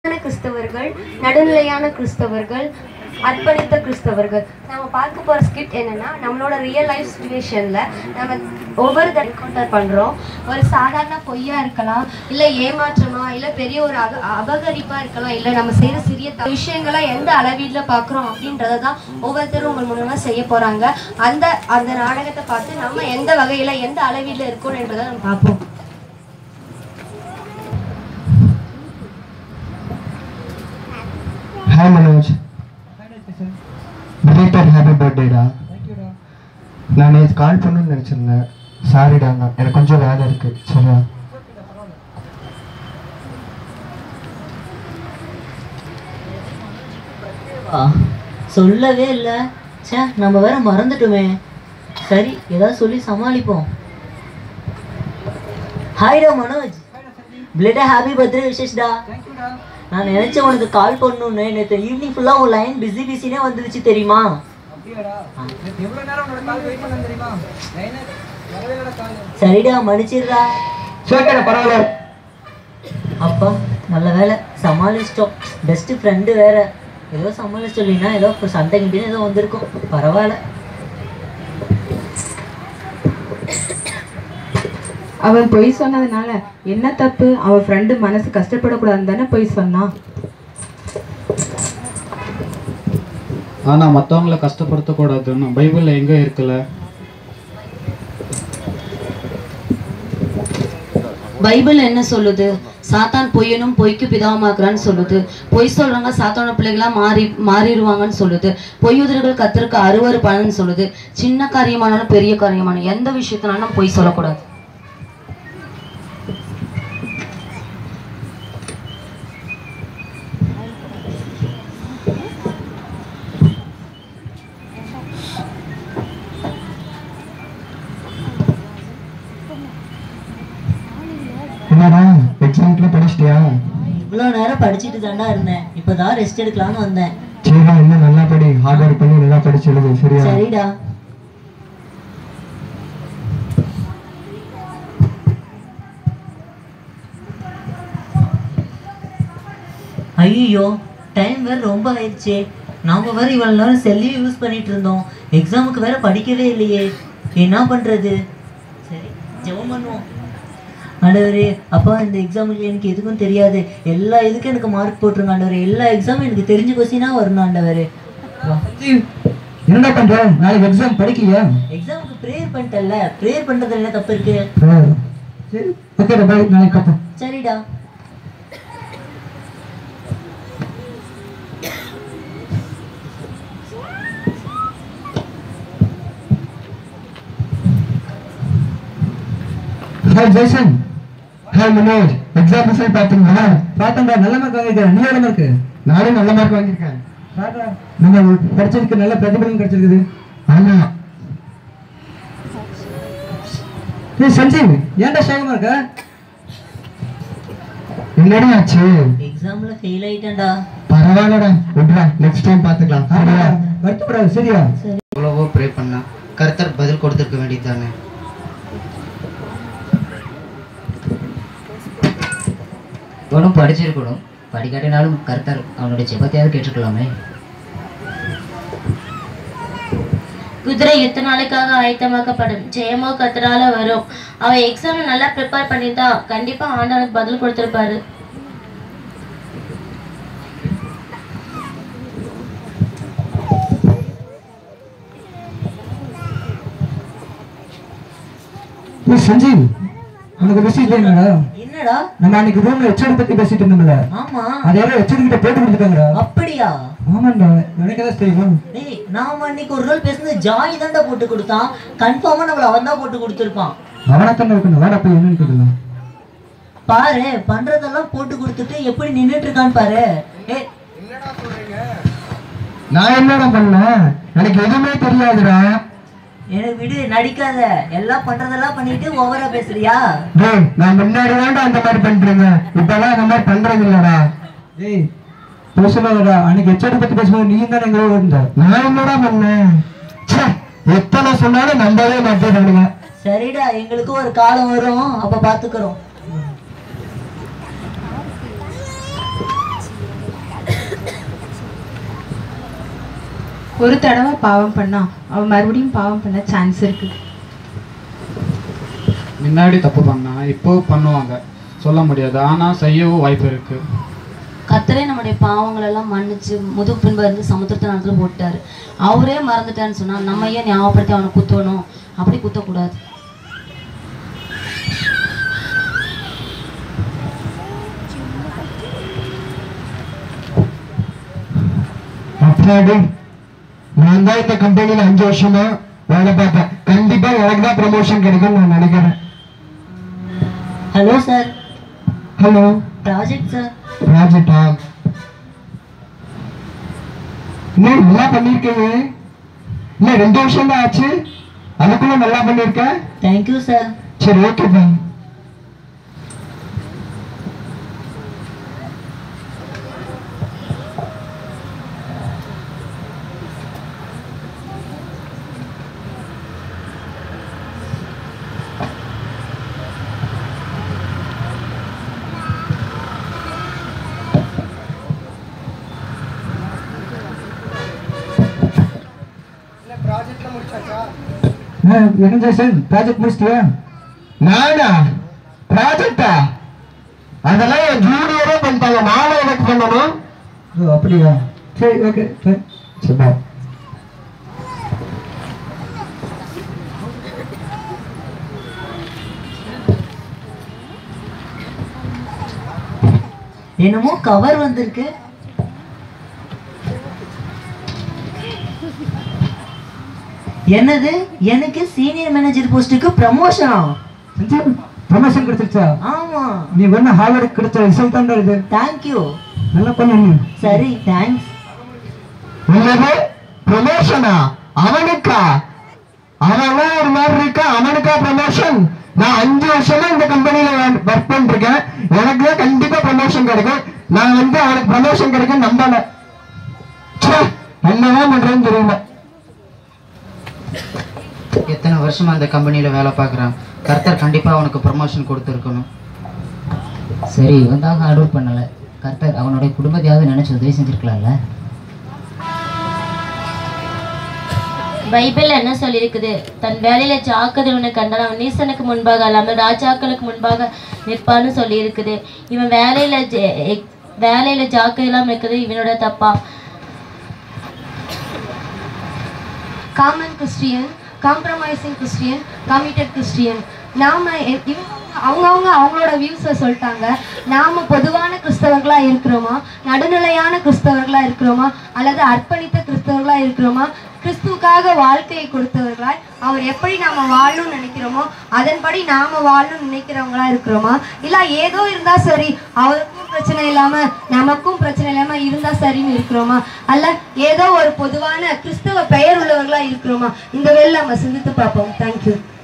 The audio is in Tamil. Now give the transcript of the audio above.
கிறிஸ்தவர்கள் நடுநிலையான கிறிஸ்தவர்கள் அர்ப்பணித்த கிறிஸ்தவர்கள் நம்ம பார்க்க போகிற ஸ்கிட் என்னன்னா நம்மளோட ரியல் லைஃப் சுச்சுவேஷனில் நம்ம ஒவ்வொரு என்கவுண்டர் பண்ணுறோம் ஒரு சாதாரண பொய்யா இருக்கலாம் இல்லை ஏமாற்றமா இல்லை பெரிய ஒரு அக அபகரிப்பாக இருக்கலாம் இல்லை நம்ம செய்கிற சிறிய த- விஷயங்களை எந்த அளவீட்டில் பார்க்குறோம் அப்படின்றத தான் ஒவ்வொருத்தரும் உங்கள் மூலமாக செய்ய போகிறாங்க அந்த அந்த நாடகத்தை பார்த்து நம்ம எந்த வகையில் எந்த அளவீட்டில் இருக்கோம் என்றதை நம்ம பார்ப்போம் ஹாய் மனோஜ் பிலேட்டட் ஹாப்பி பர்த்டேடா நான் நேற்று கால் பண்ணணும்னு நினச்சிருந்தேன் சாரிடா நான் எனக்கு கொஞ்சம் வேலை இருக்கு சரியா ஆ, சொல்லவே இல்லை ச்சே நம்ம வேற மறந்துட்டோமே சரி ஏதாவது சொல்லி சமாளிப்போம் ஹாய்டா மனோஜ் பிளேட்டா ஹாப்பி பர்த்டே விஷேஷ்டா நான் நினைச்சேன் உனக்கு கால் பண்ணணும்னு நேற்று ஈவினிங் ஃபுல்லாக உன் லைன் பிஸி பிஸினே வந்துருச்சு தெரியுமா சரிடா மன்னிச்சிடுறா சரிடா பரவாயில்ல அப்பா நல்ல வேலை சமாளிச்சிட்டோம் பெஸ்ட் ஃப்ரெண்டு வேற ஏதோ சமாளிச்சிட்டோம் இல்லைன்னா ஏதோ இப்போ சண்டை கிட்டே ஏதோ வந்திருக்கும் பரவாயில்ல அவன் பொய் சொன்னதுனால என்ன தப்பு அவன் ஃப்ரெண்டு மனசு கஷ்டப்படக்கூடாதுன்னு தானே பொய் சொன்னான் ஆனால் மற்றவங்கள கஷ்டப்படுத்தக்கூடாதுன்னு பைபிளில் எங்கே இருக்கல பைபிள் என்ன சொல்லுது சாத்தான் பொய்யனும் பொய்க்கு பிதாமாக்குறான்னு சொல்லுது பொய் சொல்றவங்க சாத்தான பிள்ளைகளா மாறி மாறிடுவாங்கன்னு சொல்லுது பொய்யுதர்கள் கத்திருக்கு அறுவறு பலன்னு சொல்லுது சின்ன காரியமானாலும் பெரிய காரியமானாலும் எந்த விஷயத்தினாலும் நம்ம பொய் சொல்லக்கூடாது என்னடா எக்ஸாம்க்குலாம் படிச்சிட்டியா இவ்வளோ நேரம் படிச்சுட்டு தாண்டா இருந்தேன் இப்போதான் ரெஸ்ட் எடுக்கலாம்னு வந்தேன் சரிடா இன்னும் நல்லா படி ஹார்ட் ஒர்க் பண்ணி நல்லா படிச்சு எழுது சரியா சரிடா ஐயோ டைம் வேற ரொம்ப ஆயிடுச்சு நாம வேற இவ்வளவு நேரம் செல்லையும் யூஸ் பண்ணிட்டு இருந்தோம் எக்ஸாமுக்கு வேற படிக்கவே இல்லையே என்ன பண்றது சரி ஜெபம் பண்ணுவோம் ஆண்டவரே அப்பா இந்த எக்ஸாமுக்கு எனக்கு எதுக்கும் தெரியாது எல்லா இதுக்கும் எனக்கு மார்க் போட்டுருங்க ஆண்டவரே எல்லா எக்ஸாமும் எனக்கு தெரிஞ்ச கொஸ்டினா வரணும் ஆண்டவரே வா என்னடா பண்ற நாளைக்கு எக்ஸாம் படிக்கலையா எக்ஸாமுக்கு ப்ரேயர் பண்ணிட்டல்ல ப்ரேயர் பண்றதுல என்ன தப்பு இருக்கு சரி ஓகேடா பாய் நாளைக்கு பார்ப்போம் சரிடா hi Jason hi Manoj exam result பார்த்தீங்களா பார்த்தேன்டா நல்ல மார்க் வாங்கியிருக்கேன் நீ எவ்வளோ மார்க் நானும் நல்ல மார்க் வாங்கியிருக்கேன் நம்ம படிச்சதுக்கு நல்ல பிரதிபலன் கிடைச்சிருக்குது ஆமா ஏய் சஞ்சீவ் ஏன்டா சோகமா இருக்க என்னடா ஆச்சு எக்ஸாம்ல ஃபெயில் ஆயிட்டேன்டா பரவாயில்லடா விட்றா நெக்ஸ்ட் டைம் பார்த்துக்கலாம் சரியா வருத்தப்படாது சரியா எவ்வளவோ ப்ரே பண்ணா கர்த்தர் பதில் கொடுத்துருக்க வேண்டியது தானே இவனும் படிச்சிருக்கணும் படிக்காட்டினாலும் கர்த்தர் அவனுடைய ஜெபத்தையாவது கேட்டிருக்கலாமே குதிரை யுத்த நாளுக்காக ஆயத்தமாக்கப்படும் ஜெயமோ கத்தரால வரும் அவன் எக்ஸாம் நல்லா ப்ரிப்பேர் பண்ணியிருந்தா கண்டிப்பா ஆண்டவனுக்கு பதில் கொடுத்திருப்பாரு ஏய் சஞ்சீவ் உனக்கு மெசேஜ் என்னடா என்னடா நம்ம அன்னைக்கு ரூம்ல ஹெச்ஓடி பத்தி பேசிட்டு இருந்தோம்ல ஆமா அது யாரோ ஹெச்ஓடி கிட்ட போட்டு கொடுத்துட்டாங்கடா அப்படியா ஆமாண்டா எனக்கு ஏதாச்சும் தெரியுமா டேய் நாம அன்னைக்கு ஒரு நாள் பேசுனது ஜாய் தான்டா போட்டு கொடுத்தான் கன்ஃபார்மா நம்மள அவன் தான் போட்டு கொடுத்துருப்பான் அவனா தானே இருக்கணும் வேடா போய் என்னன்னு கேட்கலாம் பாரு பண்றதெல்லாம் போட்டு கொடுத்துட்டு எப்படி நின்னுட்டு இருக்கான்னு பாரு ஏய் நான் என்னடா பண்ணேன் எனக்கு எதுவுமே தெரியாதுடா எனக்கு விடு நடிக்காத எல்லாம் பண்றதெல்லாம் பண்ணிட்டு ஓவரா பேசுறியா டேய் நான் முன்னாடி தான்டா அந்த மாதிரி பண்றீங்க இப்பெல்லாம் அந்த மாதிரி பண்றது இல்லடா டேய் பேசுனடா அன்னைக்கு ஹெச்ஓடி பத்தி பேசும்போது நீ தானே எங்க இருந்த நான் என்னடா பண்ணேன் ச்சே, எத்தனை சொன்னாலும் நம்பவே மாட்டேறானுங்க சரிடா எங்களுக்கு ஒரு காலம் வரும் அப்ப பாத்துக்கிறோம் ஒரு தடவை பாவம் பண்ணா அவன் மறுபடியும் பாவம் பண்ண சான்ஸ் இருக்கு முன்னாடி தப்பு பண்ணா இப்போ பண்ணுவாங்க சொல்ல முடியாது ஆனால் செய்யவும் வாய்ப்பு இருக்குது கத்தரே நம்முடைய பாவங்கள் எல்லாம் மன்னிச்சு முதுகு பின்பு இருந்து சமுத்திரத்தை நடத்துல போட்டாரு அவரே மறந்துட்டான்னு சொன்னா நம்ம ஏன் ஞாபகப்படுத்தி அவனை குத்தணும் அப்படி குத்தக்கூடாது அப்பாடி நான் தான் இந்த கம்பெனில அஞ்சு வருஷமா வேலை பார்த்தேன் கண்டிப்பா எனக்கு தான் ப்ரமோஷன் கிடைக்கும்னு நான் நினைக்கிறேன் hello sir hello project sir ப்ராஜெக்டா என்ன நல்லா பண்ணிருக்கீங்க என்ன ரெண்டு வருஷம் தான் ஆச்சு அதுக்குள்ள நல்லா பண்ணிருக்க தேங்க்யூ சார் சரி ஓகே பாய் என்ன ஜெயசன் ப்ராஜெக்ட் முடிச்சிட்டியா நானா ப்ராஜெக்டா அதெல்லாம் என் ஜூனியரே பண்ணிட்டாங்க நானும் எனக்கு பண்ணணும் ஓ அப்படியா சரி ஓகே சரி சரி bye. என்னமோ கவர் வந்திருக்கு என்னது எனக்கு சீனியர் மேனேஜர் போஸ்ட்டுக்கு ப்ரமோஷனா சஞ்சய் ப்ரமோஷன் கிடைச்சிருச்சா ஆமா நீ வேணா ஹார்வர்டு கிடைச்ச ரிசல்ட் தான் இது தேங்க்யூ நல்லா பண்ணு நீ சரி தேங்க்ஸ் என்னது ப்ரமோஷனா அவனுக்கா அவன்லாம் ஒரு மாதிரி இருக்கா அவனுக்கா ப்ரமோஷன் நான் அஞ்சு வருஷமா இந்த கம்பெனில ஒர்க் பண்ணிருக்கேன் எனக்கு தான் கண்டிப்பா ப்ரமோஷன் கிடைக்கும் நான் வந்து அவனுக்கு ப்ரமோஷன் கிடைக்கும் நம்பல ச்சே, என்னதான் பண்றேன்னு தெரியல எத்தனை வருஷமா அந்த கம்பெனியில் வேலை பார்க்குறான் கர்த்தர் கண்டிப்பாக அவனுக்கு ப்ரமோஷன் கொடுத்துருக்கணும் சரி இவன் தான் ஹார்ட் ஒர்க் பண்ணலை கர்த்தர் அவனுடைய குடும்பத்தையாவது நினைச்சு உதவி செஞ்சிருக்கலாம்ல பைபிள் என்ன சொல்லியிருக்குது தன் வேலையில ஜாக்கிரதை கண்டான் அவன் நீசனுக்கு முன்பாக அல்லாமல் ராஜாக்களுக்கு முன்பாக நிற்பான்னு சொல்லியிருக்குது இவன் வேலையில ஜெ- எக்- வேலையில ஜாக்கிரதை இல்லாம இருக்குது இவனோட தப்பா common Christian compromising Christian committed Christian நாம எ- இவங்க அவங்கவுங்க அவங்களோட வியூஸை சொல்லிட்டாங்க நாம பொதுவான கிறிஸ்தவர்களா இருக்கிறோமா நடுநிலையான கிறிஸ்தவர்களா இருக்கிறோமா அல்லது அர்ப்பணித்த கிறிஸ்தவர்களா இருக்கிறோமா கிறிஸ்துவுக்காக வாழ்க்கையை கொடுத்தவர்களாய் அவர் எப்படி நாம வாழணும்னு நினைக்கிறோமோ அதன்படி நாம வாழணும்னு நினைக்கிறவங்களா இருக்கிறோமா இல்ல ஏதோ இருந்தா சரி அவருக்கும் பிரச்சனை இல்லாம நமக்கும் பிரச்சனை இல்லாம இருந்தா சரின்னு இருக்கிறோமா அல்ல ஏதோ ஒரு பொதுவான கிறிஸ்தவ பெயர் உள்ளவர்களா இருக்கிறோமா இந்த வேலை நம்ம சிந்தித்து பார்ப்போம் தேங்க்யூ